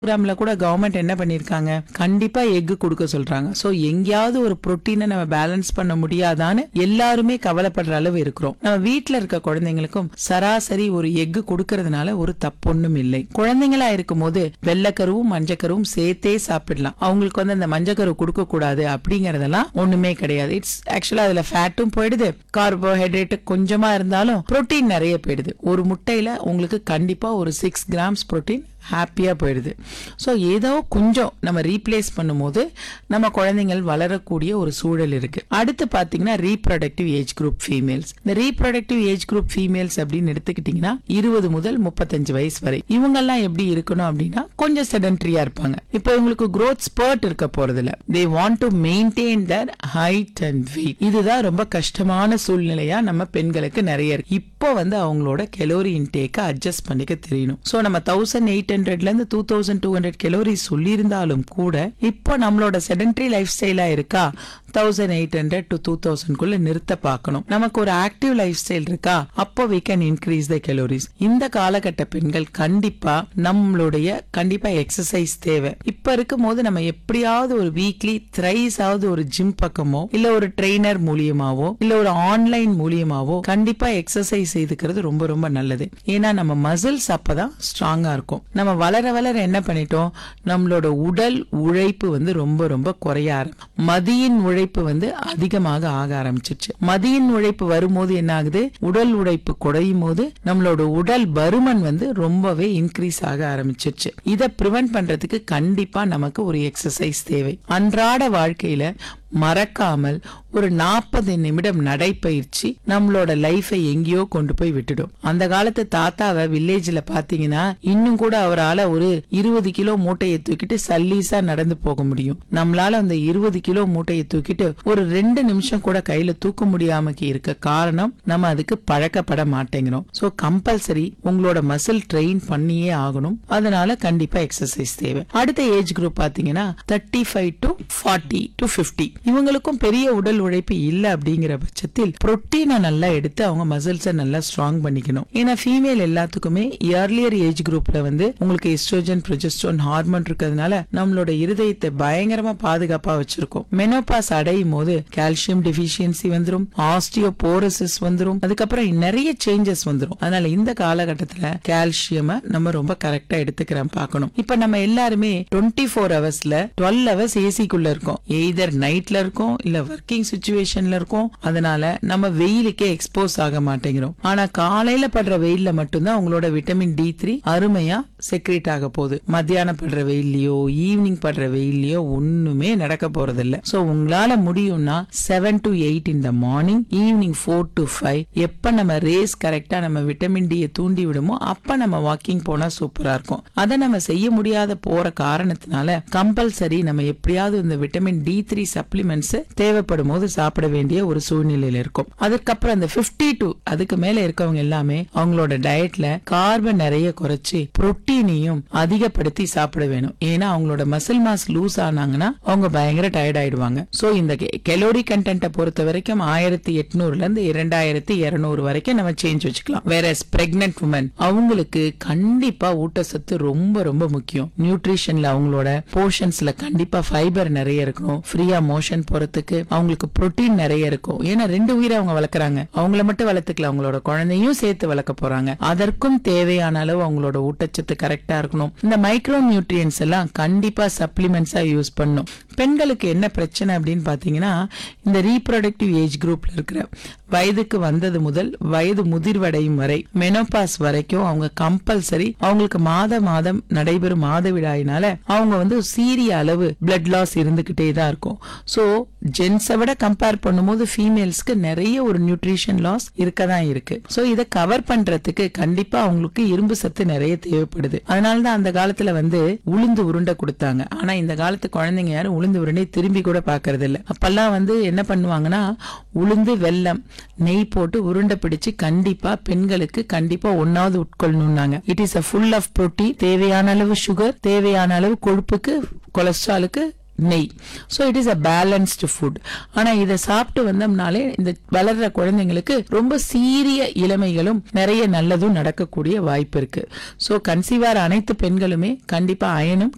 ப்ரோக்ராம்ல கூட கவர்மெண்ட் என்ன பண்ணிருக்காங்க கண்டிப்பா எக் கொடுக்க சொல்றாங்க சோ எங்கேயாவது ஒரு புரோட்டீனை நம்ம பேலன்ஸ் பண்ண முடியாதான்னு எல்லாருமே கவலைப்படுற அளவு இருக்கிறோம் நம்ம வீட்ல இருக்க குழந்தைங்களுக்கும் சராசரி ஒரு எக் கொடுக்கறதுனால ஒரு தப்பொன்னும் இல்லை குழந்தைங்களா இருக்கும்போது வெள்ளைக்கருவும் மஞ்சக்கருவும் சேர்த்தே சாப்பிடலாம் அவங்களுக்கு வந்து அந்த மஞ்சக்கரு கொடுக்க கூடாது அப்படிங்கறதெல்லாம் ஒண்ணுமே கிடையாது இட்ஸ் ஆக்சுவலா அதுல ஃபேட்டும் போயிடுது கார்போஹைட்ரேட் கொஞ்சமா இருந்தாலும் புரோட்டீன் நிறைய போயிடுது ஒரு முட்டையில உங்களுக்கு கண்டிப்பா ஒரு சிக்ஸ் கிராம்ஸ் புரோட்டீன் ஹாப்பியாக போயிடுது ஸோ ஏதோ கொஞ்சம் நம்ம ரீப்ளேஸ் பண்ணும்போது நம்ம குழந்தைங்கள் வளரக்கூடிய ஒரு சூழல் இருக்கு அடுத்து பார்த்தீங்கன்னா ரீப்ரொடக்டிவ் ஏஜ் குரூப் ஃபீமேல்ஸ் இந்த ரீப்ரொடக்டிவ் ஏஜ் குரூப் ஃபீமேல்ஸ் அப்படின்னு எடுத்துக்கிட்டிங்கன்னா இருபது முதல் முப்பத்தஞ்சு வயசு வரை இவங்கெல்லாம் எப்படி இருக்கணும் அப்படின்னா கொஞ்சம் செடன்ட்ரியா இருப்பாங்க இப்போ இவங்களுக்கு growth spurt இருக்க போறதில்ல they want to maintain their height and weight இதுதான் ரொம்ப கஷ்டமான சூழ்நிலையா நம்ம பெண்களுக்கு நிறைய இருக்கு இப்போ வந்து அவங்களோட கெலோரி இன்டேக்கை அட்ஜஸ்ட் பண்ணிக்க தெரியணும் ஸோ நம்ம தௌசண்ட் எயிட் ஹண்ட்ரட்ல இருந்து two thousand two hundred calorie சொல்லியிருந்தாலும் கூட இப்போ நம்மளோட செடன்ட்ரி லைஃப் ஸ்டைலா இருக்கா thousand eight hundred to two தௌசண்ட்குள்ள நிறுத்த பார்க்கணும் நமக்கு ஒரு ஆக்டிவ் லைஃப் ஸ்டைல் இருக்கா அப்போ we can increase the calories இந்த காலகட்ட பெண்கள் கண்டிப்பா நம்மளுடைய கண்டிப்பா எக்ஸசைஸ் தேவை இப்ப இருக்கும் போது நம்ம எப்படியாவது ஒரு வீக்லி த்ரைஸ் ஆவது ஒரு ஜிம் பக்கமோ இல்ல ஒரு ட்ரெயினர் மூலியமாவோ இல்ல ஒரு ஆன்லைன் மூலியமாவோ கண்டிப்பா எக்ஸசைஸ் செய்துக்கிறது ரொம்ப ரொம்ப நல்லது ஏன்னா நம்ம மசில்ஸ் அப்பதான் ஸ்ட்ராங்கா இருக்கும் நம்ம வளர வளர என்ன பண்ணிட்டோம் நம்மளோட உடல் உழைப்பு வந்து ரொம்ப ரொம்ப குறைய ஆரம்பி மதியின் உழைப்பு வந்து அதிகமாக ஆக ஆரம்பிச்சிருச்சு மதியின் உழைப்பு வரும்போது என்ன ஆகுது உடல் உழைப்பு குறையும் போது நம்மளோட உடல் பருமன் வந்து ரொம்பவே இன்க்ரீஸ் ஆக ஆரம்பிச்சிருச்சு இதை ப்ரிவென்ட் பண்றதுக்கு கண்டிப்பா நமக்கு ஒரு எக்ஸசைஸ் தேவை அன்றாட வாழ்க்கையில மறக்காமல் ஒரு நாற்பது நிமிடம் நடைப்பயிற்சி நம்மளோட லைஃபை எங்கேயோ கொண்டு போய் விட்டுடும் அந்த காலத்து தாத்தாவை வில்லேஜ்ல பாத்தீங்கன்னா இன்னும் கூட அவரால ஒரு இருபது கிலோ மூட்டையை தூக்கிட்டு சல்லீஸா நடந்து போக முடியும் நம்மளால அந்த இருபது கிலோ மூட்டையை தூக்கிட்டு ஒரு ரெண்டு நிமிஷம் கூட கையில தூக்க முடியாம இருக்க காரணம் நம்ம அதுக்கு பழக்கப்பட மாட்டேங்கிறோம் சோ கம்பல்சரி உங்களோட மசில் ட்ரெயின் பண்ணியே ஆகணும் அதனால கண்டிப்பா எக்ஸசைஸ் தேவை அடுத்த ஏஜ் குரூப் பாத்தீங்கன்னா thirty five to forty to fifty இவங்களுக்கும் பெரிய உடல் உழைப்பு இல்ல அப்படிங்கிற பட்சத்தில் புரோட்டீனை நல்லா எடுத்து அவங்க மசில்ஸை நல்லா ஸ்ட்ராங் பண்ணிக்கணும் ஏன்னா ஃபீமேல் எல்லாத்துக்குமே இயர்லியர் ஏஜ் குரூப்ல வந்து உங்களுக்கு எஸ்ட்ரோஜன் ப்ரொஜெஸ்ட்ரோன் ஹார்மோன் இருக்கிறதுனால நம்மளோட இருதயத்தை பயங்கரமா பாதுகாப்பா வச்சிருக்கோம் மெனோபாஸ் அடையும் போது கால்சியம் டெஃபிஷியன்சி வந்துரும் ஆஸ்டியோபோரோசிஸ் வந்துரும் அதுக்கப்புறம் நிறைய சேஞ்சஸ் வந்துரும் அதனால இந்த காலகட்டத்துல கால்சியம் நம்ம ரொம்ப கரெக்டா எடுத்துக்கிறோம் பார்க்கணும் இப்ப நம்ம எல்லாருமே டுவெண்ட்டி ஃபோர் ஹவர்ஸ்ல டுவெல் ஹவர்ஸ் ஏசிக்குள்ள இருக்கோம் எய்தர் நைட்ல இருக்கோம் இல்ல ஒர்க்கிங் சுச்சுவேஷன்ல இருக்கோம் அதனால நம்ம வெயிலுக்கே எக்ஸ்போஸ் ஆக மாட்டேங்கிறோம் ஆனா காலையில படுற வெயில்ல மட்டும்தான் உங்களோட விட்டமின் டி த்ரீ அருமையா செக்ரேட் ஆக போகுது மத்தியானம் படுற வெயில்லயோ ஈவினிங் படுற வெயில்லயோ ஒண்ணுமே நடக்க போறது இல்ல சோ உங்களால முடியும்னா seven to eight in the morning evening four to five எப்ப நம்ம ரேஸ் கரெக்டா நம்ம விட்டமின் டி தூண்டி விடுமோ அப்ப நம்ம வாக்கிங் போனா சூப்பரா இருக்கும் அதை நம்ம செய்ய முடியாத போற காரணத்தினால கம்பல்சரி நம்ம எப்படியாவது இந்த விட்டமின் டி த்ரீ சப்ளிமெண்ட்ஸ் தேவைப்படும் போது சாப்பிட வேண்டிய ஒரு சூழ்நிலையில இருக்கும் அதுக்கப்புறம் அந்த 52 டூ அதுக்கு மேல இருக்கவங்க எல்லாமே அவங்களோட டயட்ல கார்பன் நிறைய குறைச்சு புரோட்டீனையும் அதிகப்படுத்தி சாப்பிட வேணும் ஏன்னா அவங்களோட மசில் மாஸ் லூஸ் ஆனாங்கன்னா அவங்க பயங்கர டயர்ட் ஆயிடுவாங்க சோ இந்த கெலோரி கண்டென்ட்டை பொறுத்த வரைக்கும் ஆயிரத்தி எட்நூறுல இருந்து இரண்டாயிரத்தி இருநூறு வரைக்கும் நம்ம சேஞ்ச் வச்சுக்கலாம் வேற பிரெக்னென்ட் உமன் அவங்களுக்கு கண்டிப்பா ஊட்டச்சத்து ரொம்ப ரொம்ப முக்கியம் நியூட்ரிஷன்ல அவங்களோட போர்ஷன்ஸ்ல கண்டிப்பா ஃபைபர் நிறைய இருக்கணும் ஃப்ரீயா மோஷன் போறதுக்கு அவங்களுக்கு புரோட்டீன் நிறைய இருக்கும் ஏன்னா ரெண்டு உயிரை அவங்க வளர்க்குறாங்க அவங்கள மட்டும் வளர்த்துக்கல அவங்களோட குழந்தையும் சேர்த்து வளர்க்க போறாங்க அதற்கும் தேவையான அளவு அவங்களோட ஊட்டச்சத்து கரெக்டா இருக்கணும் இந்த மைக்ரோ நியூட்ரியன்ஸ் எல்லாம் கண்டிப்பா சப்ளிமெண்ட்ஸா யூஸ் பண்ணும் பெண்களுக்கு என்ன பிரச்சனை அப்படின்னு பாத்தீங்கன்னா இந்த ரீப்ரொடக்டிவ் ஏஜ் குரூப்ல இருக்கிற வயதுக்கு வந்தது முதல் வயது முதிர்வடையும் வரை மெனோபாஸ் வரைக்கும் அவங்க கம்பல்சரி அவங்களுக்கு மாத மாதம் நடைபெறும் மாதவிடாயினால அவங்க வந்து சீரிய அளவு பிளட் லாஸ் இருந்துகிட்டே தான் இருக்கும் சோ ஜென்ஸை விட கம்பேர் பண்ணும்போது ஃபீமேல்ஸ்க்கு நிறைய ஒரு நியூட்ரிஷன் லாஸ் இருக்க தான் இருக்கு சோ இதை கவர் பண்றதுக்கு கண்டிப்பா அவங்களுக்கு இரும்பு சத்து நிறைய தேவைப்படுது அதனாலதான் அந்த காலத்துல வந்து உளுந்து உருண்டை கொடுத்தாங்க ஆனா இந்த காலத்து குழந்தைங்க யாரும் உளுந்து உருண்டை திரும்பி கூட பாக்குறது இல்ல அப்பெல்லாம் வந்து என்ன பண்ணுவாங்கன்னா உளுந்து வெல்லம் நெய் போட்டு உருண்டை பிடிச்சு கண்டிப்பா பெண்களுக்கு கண்டிப்பா ஒன்னாவது உட்கொள்ளணும்னாங்க it is a full of protein தேவையான அளவு சுகர் தேவையான அளவு கொழுப்புக்கு கொலஸ்ட்ராலுக்கு நெய் so it is a balanced food ஆனா இதை சாப்பிட்டு வந்தோம்னாலே இந்த வளர்ற குழந்தைங்களுக்கு ரொம்ப சீரிய இளமைகளும் நிறைய நல்லதும் நடக்கக்கூடிய வாய்ப்பு இருக்கு ஸோ கன்சீவார் அனைத்து பெண்களுமே கண்டிப்பா அயனும்